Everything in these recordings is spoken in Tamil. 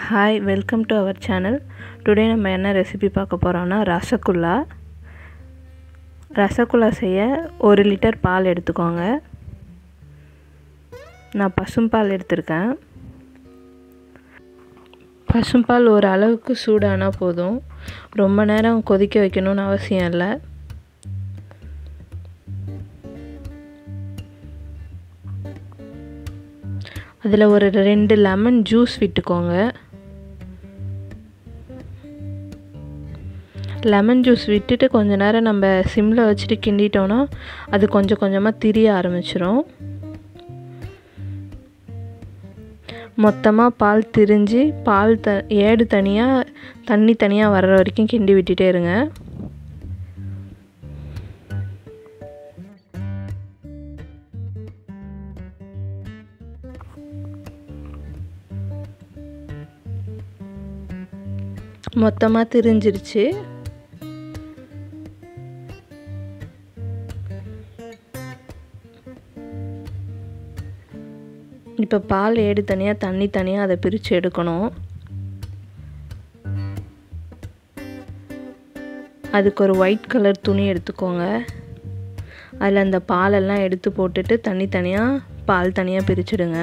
hi welcome to our channel today நம்ம என்ன ரெசிபி பார்க்க போகிறோம்னா ரசகுல்லா ரசகுல்லா செய்ய ஒரு லிட்டர் பால் எடுத்துக்கோங்க நான் பசும்பால் எடுத்திருக்கேன் பசும்பால் ஒரு அளவுக்கு சூடானால் போதும் ரொம்ப நேரம் கொதிக்க வைக்கணும்னு அவசியம் இல்லை அதில் ஒரு ரெண்டு லெமன் ஜூஸ் விட்டுக்கோங்க லெமன் ஜூஸ் விட்டுட்டு கொஞ்ச நேரம் நம்ம சிம்மில் வச்சுட்டு கிண்டிட்டோன்னா அது கொஞ்சம் கொஞ்சமாக திரிய ஆரம்பிச்சிரும் மொத்தமாக பால் திரிஞ்சு பால் த ஏடு தனியாக தண்ணி தனியாக வர்ற வரைக்கும் கிண்டி விட்டுட்டே இருங்க மொத்தமாக திரிஞ்சிருச்சு இப்போ பால் ஏடு தனியாக தண்ணி தனியாக அதை பிரித்து எடுக்கணும் அதுக்கு ஒரு ஒயிட் கலர் துணி எடுத்துக்கோங்க அதில் அந்த பாலெல்லாம் எடுத்து போட்டுட்டு தண்ணி தனியாக பால் தனியாக பிரிச்சுடுங்க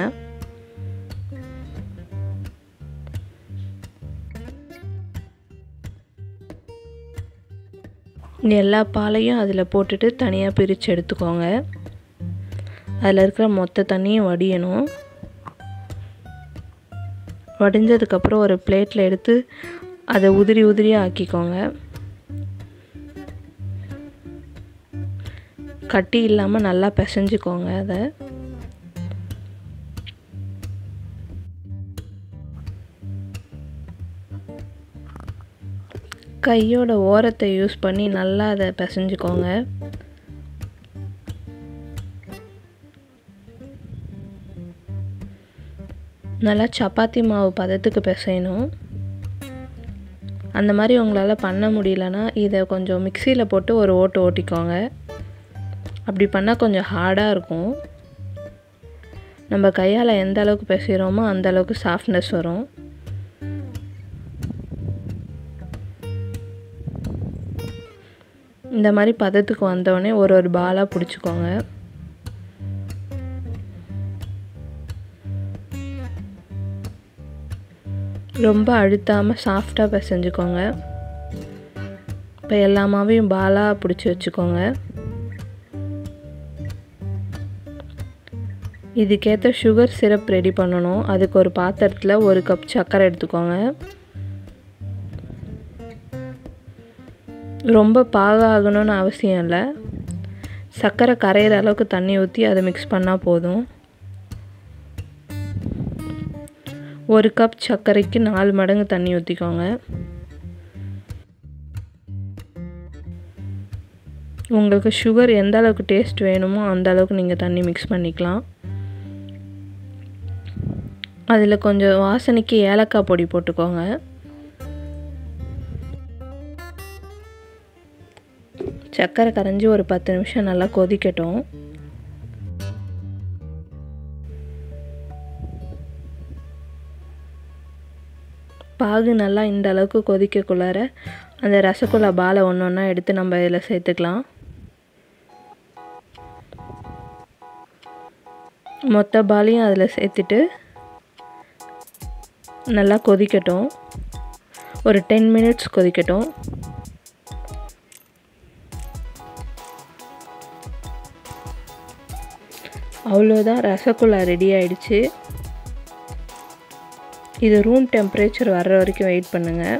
எல்லா பாலையும் அதில் போட்டுட்டு தனியாக பிரித்து எடுத்துக்கோங்க அதில் இருக்கிற மொத்த தண்ணியும் வடியணும் வடிஞ்சதுக்கப்புறம் ஒரு பிளேட்டில் எடுத்து அதை உதிரி உதிரியாக ஆக்கிக்கோங்க கட்டி இல்லாமல் நல்லா பிசைஞ்சுக்கோங்க அதை கையோட ஓரத்தை யூஸ் பண்ணி நல்லா அதை பிசைஞ்சுக்கோங்க நல்லா சப்பாத்தி மாவு பதத்துக்கு பிசையணும் அந்த மாதிரி உங்களால் பண்ண முடியலன்னா இதை கொஞ்சம் மிக்சியில் போட்டு ஒரு ஓட்டு ஓட்டிக்கோங்க அப்படி பண்ணால் கொஞ்சம் ஹார்டாக இருக்கும் நம்ம கையால் எந்த அளவுக்கு பிசைகிறோமோ அந்த அளவுக்கு சாஃப்ட்னஸ் வரும் இந்த மாதிரி பதத்துக்கு வந்தோடனே ஒரு ஒரு பாலாக பிடிச்சிக்கோங்க ரொம்ப அழுத்தாமல் சாஃப்டாக பிசைஞ்சுக்கோங்க இப்போ எல்லா மாவையும் பாலாக பிடிச்சி வச்சுக்கோங்க இதுக்கேற்ற சுகர் சிரப் ரெடி பண்ணணும் அதுக்கு ஒரு பாத்திரத்தில் ஒரு கப் சர்க்கரை எடுத்துக்கோங்க ரொம்ப பாக ஆகணும்னு அவசியம் இல்லை சர்க்கரை கரையிற அளவுக்கு தண்ணி ஊற்றி அதை மிக்ஸ் பண்ணால் போதும் ஒரு கப் சர்க்கரைக்கு நாலு மடங்கு தண்ணி ஊற்றிக்கோங்க உங்களுக்கு சுகர் எந்த அளவுக்கு டேஸ்ட் வேணுமோ அந்த அளவுக்கு நீங்கள் தண்ணி மிக்ஸ் பண்ணிக்கலாம் அதில் கொஞ்சம் வாசனைக்கு ஏலக்காய் பொடி போட்டுக்கோங்க சர்க்கரை கரைஞ்சி ஒரு பத்து நிமிஷம் நல்லா கொதிக்கட்டும் பாகு நல்லா இந்த அளவுக்கு கொதிக்கக்குள்ளார அந்த ரசகுல்லா பாலை ஒன்று ஒன்றா எடுத்து நம்ம இதில் சேர்த்துக்கலாம் மொத்த பாலையும் அதில் சேர்த்துட்டு நல்லா கொதிக்கட்டும் ஒரு டென் மினிட்ஸ் கொதிக்கட்டும் அவ்வளோதான் ரசகுல்லா ரெடி ஆயிடுச்சு இது ரூம் டெம்பரேச்சர் வர்ற வரைக்கும் வெயிட் பண்ணுங்கள்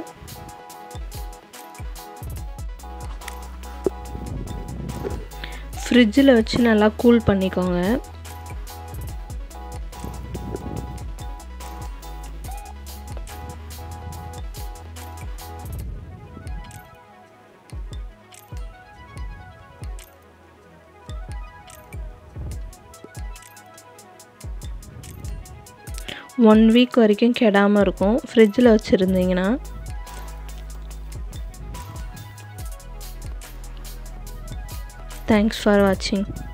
ஃப்ரிட்ஜில் வச்சு நல்லா கூல் பண்ணிக்கோங்க ஒன் வீக் வரைக்கும் கெடாமல் இருக்கும் ஃப்ரிட்ஜில் வச்சுருந்தீங்கன்னா தேங்க்ஸ் ஃபார் வாட்சிங்